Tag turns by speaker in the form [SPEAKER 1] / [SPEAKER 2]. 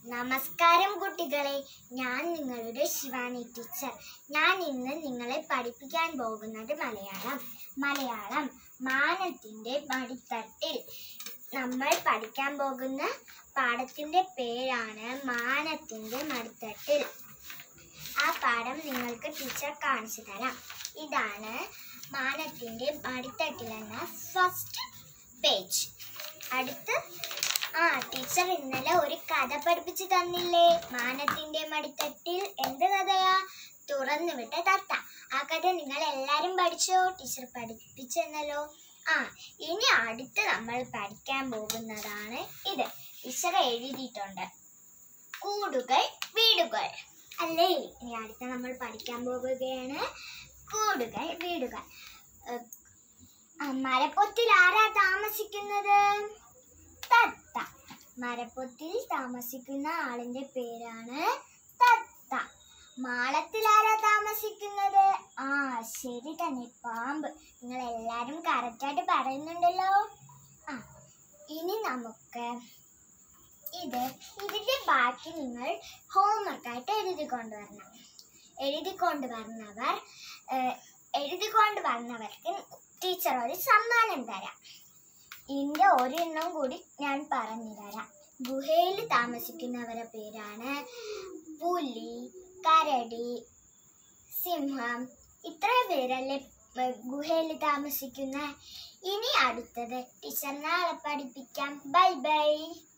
[SPEAKER 1] നമസ്കാരം കുട്ടികളെ ഞാൻ നിങ്ങളുടെ ശിവാനി ടീച്ചർ ഞാൻ ഇന്ന് നിങ്ങളെ പഠിപ്പിക്കാൻ പോകുന്നത് മലയാളം മലയാളം മാനത്തിൻ്റെ മടിത്തട്ടിൽ നമ്മൾ പഠിക്കാൻ പോകുന്ന പാഠത്തിൻ്റെ പേരാണ് മാനത്തിൻ്റെ മടിത്തട്ടിൽ ആ പാഠം നിങ്ങൾക്ക് ടീച്ചർ കാണിച്ചു തരാം ഇതാണ് മാനത്തിൻ്റെ മടിത്തട്ടിൽ എന്ന ഫസ്റ്റ് പേജ് അടുത്ത് ആ ടീച്ചർ ഇന്നലെ ഒരു കഥ പഠിപ്പിച്ചു തന്നില്ലേ മാനത്തിന്റെ മടിത്തട്ടിൽ എന്ത് കഥയാ തുറന്നു വിട്ട തത്ത ആ കഥ നിങ്ങൾ എല്ലാരും പഠിച്ചോ ടീച്ചർ പഠിപ്പിച്ചു തന്നല്ലോ ആ ഇനി അടുത്ത് നമ്മൾ പഠിക്കാൻ പോകുന്നതാണ് ഇത് ടീച്ചർ എഴുതിയിട്ടുണ്ട് കൂടുകൾ വീടുകൾ അല്ലേ ഇനി അടുത്ത് നമ്മൾ പഠിക്കാൻ പോകുകയാണ് കൂടുകൾ വീടുകൾ ഏഹ്, ആ, മരപ്പൊത്തിൽ ആരാ താമസിക്കുന്നത് തത്ത മരപ്പൊത്തിൽ താമസിക്കുന്ന ആളിന്റെ പേരാണ് തത്ത മാളത്തിൽ ആരാ താമസിക്കുന്നത് ആ ശരി തന്നെ പാമ്പ് നിങ്ങൾ എല്ലാരും കറക്റ്റായിട്ട് പറയുന്നുണ്ടല്ലോ ആ ഇനി നമുക്ക് ഇത് ഇതിന്റെ ബാക്കി നിങ്ങൾ ഹോംവർക്കായിട്ട് എഴുതി കൊണ്ടുവരണം എഴുതി കൊണ്ടുവരുന്നവർ ഏഹ്, എഴുതി കൊണ്ടുവന്നവർക്ക് ടീച്ചർ ഒരു സമ്മാനം തരാം ഇതിന്റെ ഒരെണ്ണം കൂടി ഞാൻ പറഞ്ഞു തരാം ഗുഹയിൽ താമസിക്കുന്നവരുടെ പേരാണ് പുലി കരടി സിംഹം ഇത്ര പേരല്ലേ ഗുഹയിൽ താമസിക്കുന്ന ഇനി അടുത്തത് ടീച്ചർ നാളെ പഠിപ്പിക്കാം ബൈ ബൈ